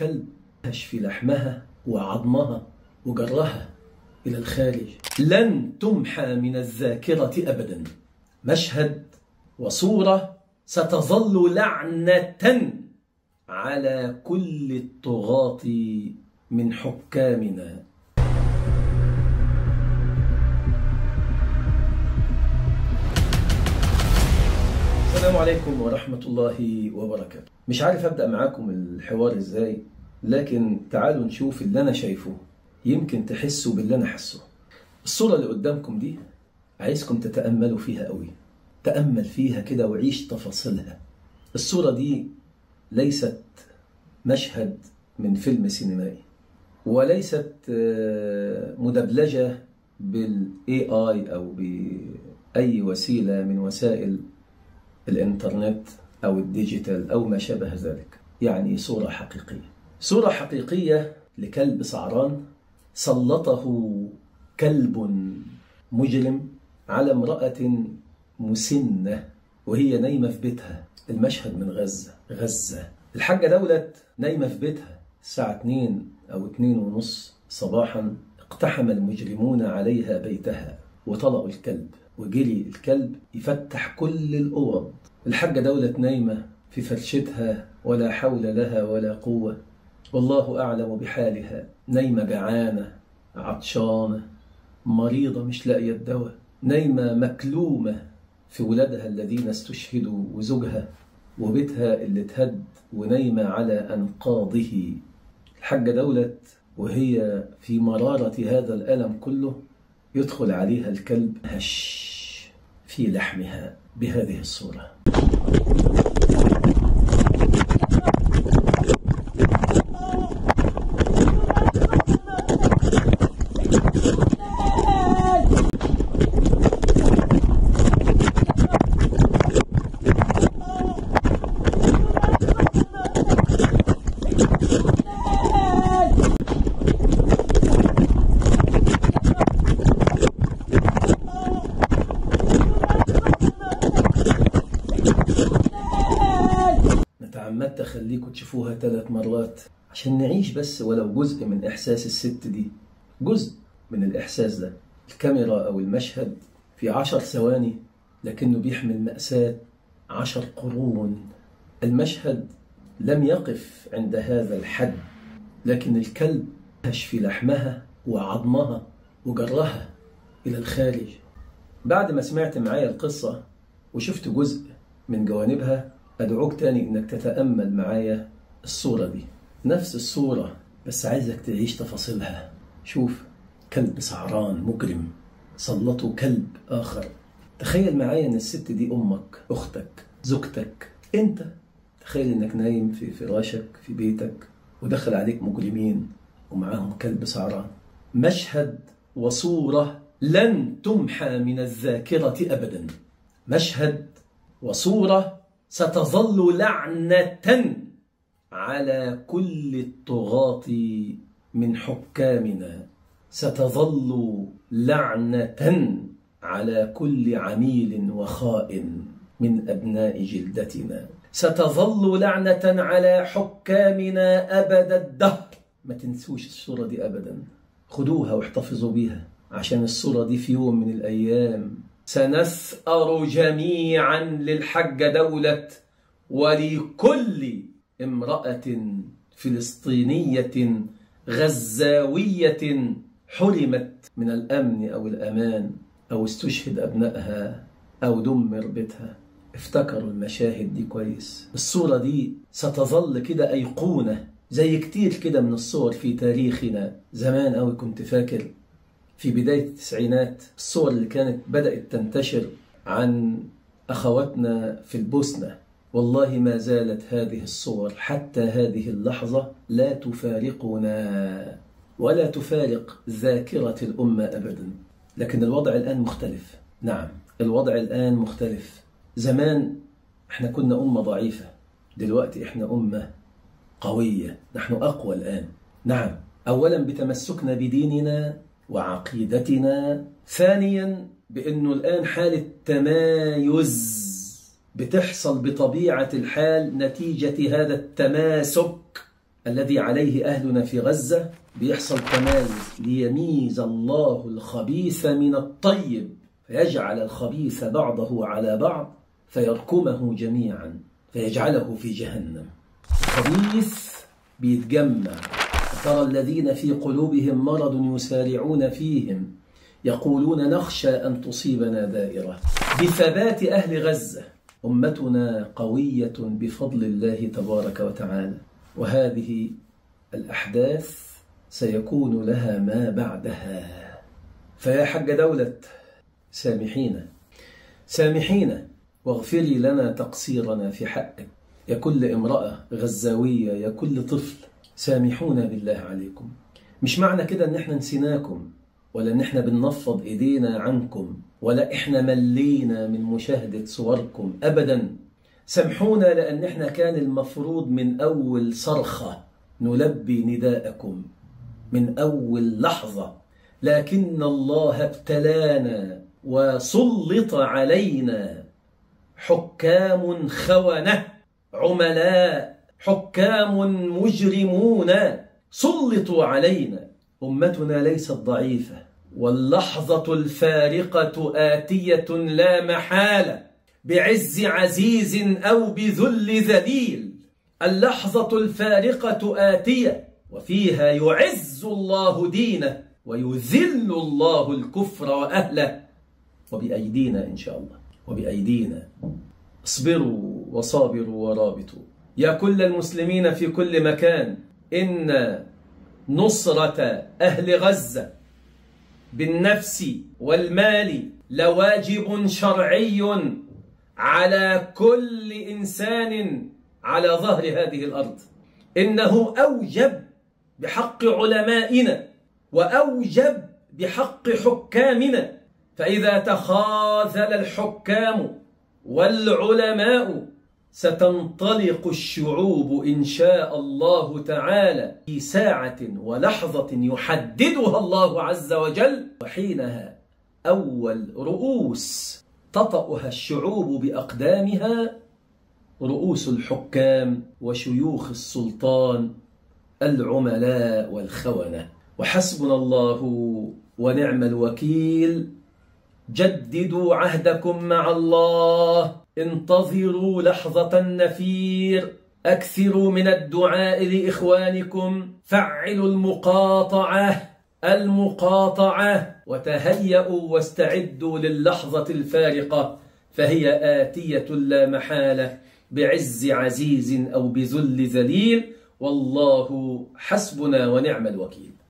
الكلب هشفي لحمها وعظمها وجرها إلى الخارج لن تمحى من الذاكرة أبدا مشهد وصورة ستظل لعنة على كل الطغاة من حكامنا السلام عليكم ورحمة الله وبركاته مش عارف أبدأ معاكم الحوار إزاي لكن تعالوا نشوف اللي أنا شايفه يمكن تحسوا باللي أنا حسه الصورة اللي قدامكم دي عايزكم تتأملوا فيها قوي تأمل فيها كده وعيش تفاصيلها الصورة دي ليست مشهد من فيلم سينمائي وليست آه، مدبلجة بالاي اي او بأي وسيلة من وسائل الانترنت او الديجيتال او ما شابه ذلك يعني صورة حقيقية صورة حقيقية لكلب سعران سلطه كلب مجرم على امرأة مسنة وهي نايمة في بيتها المشهد من غزة غزة الحاجة دولت نايمة في بيتها الساعة 2 أو 2 ونص صباحا اقتحم المجرمون عليها بيتها وطلقوا الكلب وجري الكلب يفتح كل الأوض الحاجة دولة نايمة في فرشتها ولا حول لها ولا قوة والله أعلم بحالها نايمة جعانة عطشانة مريضة مش لاقية الدواء نايمة مكلومة في ولادها الذين استشهدوا وزوجها وبيتها اللي اتهد ونايمة على أنقاضه الحاجة دولت وهي في مرارة هذا الألم كله يدخل عليها الكلب هش في لحمها بهذه الصورة أنا تعمدت أخليكم تشوفوها ثلاث مرات عشان نعيش بس ولو جزء من إحساس الست دي جزء من الإحساس ده الكاميرا أو المشهد في عشر ثواني لكنه بيحمل مأساة عشر قرون المشهد لم يقف عند هذا الحد لكن الكلب هشفي لحمها وعظمها وجرها إلى الخارج بعد ما سمعت معايا القصة وشفت جزء من جوانبها أدعوك تاني إنك تتأمل معايا الصورة دي نفس الصورة بس عايزك تعيش تفاصيلها شوف كلب سعران مجرم سلطوا كلب آخر تخيل معايا إن الست دي أمك أختك زوجتك أنت تخيل إنك نايم في فراشك في بيتك ودخل عليك مجرمين ومعاهم كلب سعران مشهد وصورة لن تمحى من الذاكرة أبدا مشهد وصورة ستظل لعنة على كل الطغاة من حكامنا ستظل لعنة على كل عميل وخائن من أبناء جلدتنا ستظل لعنة على حكامنا أبد الدهر ما تنسوش الصورة دي أبدا خدوها واحتفظوا بيها عشان الصورة دي في يوم من الأيام سنثأر جميعا للحج دولة ولكل امرأة فلسطينية غزاوية حرمت من الأمن أو الأمان أو استشهد أبنائها أو دمر بيتها افتكروا المشاهد دي كويس الصورة دي ستظل كده أيقونة زي كتير كده من الصور في تاريخنا زمان أوي كنت فاكر في بداية التسعينات الصور اللي كانت بدأت تنتشر عن أخواتنا في البوسنة والله ما زالت هذه الصور حتى هذه اللحظة لا تفارقنا ولا تفارق ذاكرة الأمة أبدا لكن الوضع الآن مختلف نعم الوضع الآن مختلف زمان احنا كنا أمة ضعيفة دلوقتي احنا أمة قوية نحن أقوى الآن نعم أولا بتمسكنا بديننا وعقيدتنا ثانيا بأنه الآن حالة تمايز بتحصل بطبيعة الحال نتيجة هذا التماسك الذي عليه أهلنا في غزة بيحصل تمايز ليميز الله الخبيث من الطيب فيجعل الخبيث بعضه على بعض فيركمه جميعا فيجعله في جهنم الخبيث بيتجمع ترى الذين في قلوبهم مرض يسارعون فيهم يقولون نخشى أن تصيبنا دائرة بثبات أهل غزة أمتنا قوية بفضل الله تبارك وتعالى وهذه الأحداث سيكون لها ما بعدها فيا حج دولة سامحينا سامحينا واغفري لنا تقصيرنا في حقك يا كل امرأة غزاوية يا كل طفل سامحونا بالله عليكم مش معنى كده ان احنا نسيناكم ولا ان احنا بننفض ايدينا عنكم ولا احنا ملينا من مشاهدة صوركم ابدا سامحونا لان احنا كان المفروض من اول صرخة نلبي نداءكم من اول لحظة لكن الله ابتلانا وسلط علينا حكام خونة عملاء حكام مجرمون سلطوا علينا أمتنا ليست ضعيفة واللحظة الفارقة آتية لا محالة بعز عزيز أو بذل ذليل اللحظة الفارقة آتية وفيها يعز الله دينه ويذل الله الكفر وأهله وبأيدينا إن شاء الله وبأيدينا اصبروا وصابروا ورابطوا يا كل المسلمين في كل مكان إن نصرة أهل غزة بالنفس والمال لواجب شرعي على كل إنسان على ظهر هذه الأرض إنه أوجب بحق علمائنا وأوجب بحق حكامنا فإذا تخاذل الحكام والعلماء ستنطلق الشعوب إن شاء الله تعالى في ساعة ولحظة يحددها الله عز وجل وحينها أول رؤوس تطأها الشعوب بأقدامها رؤوس الحكام وشيوخ السلطان العملاء والخونة وحسبنا الله ونعم الوكيل جددوا عهدكم مع الله انتظروا لحظة النفير أكثروا من الدعاء لإخوانكم فعلوا المقاطعة المقاطعة وتهيأوا واستعدوا للحظة الفارقة فهي آتية لا محالة بعز عزيز أو بذل ذليل والله حسبنا ونعم الوكيل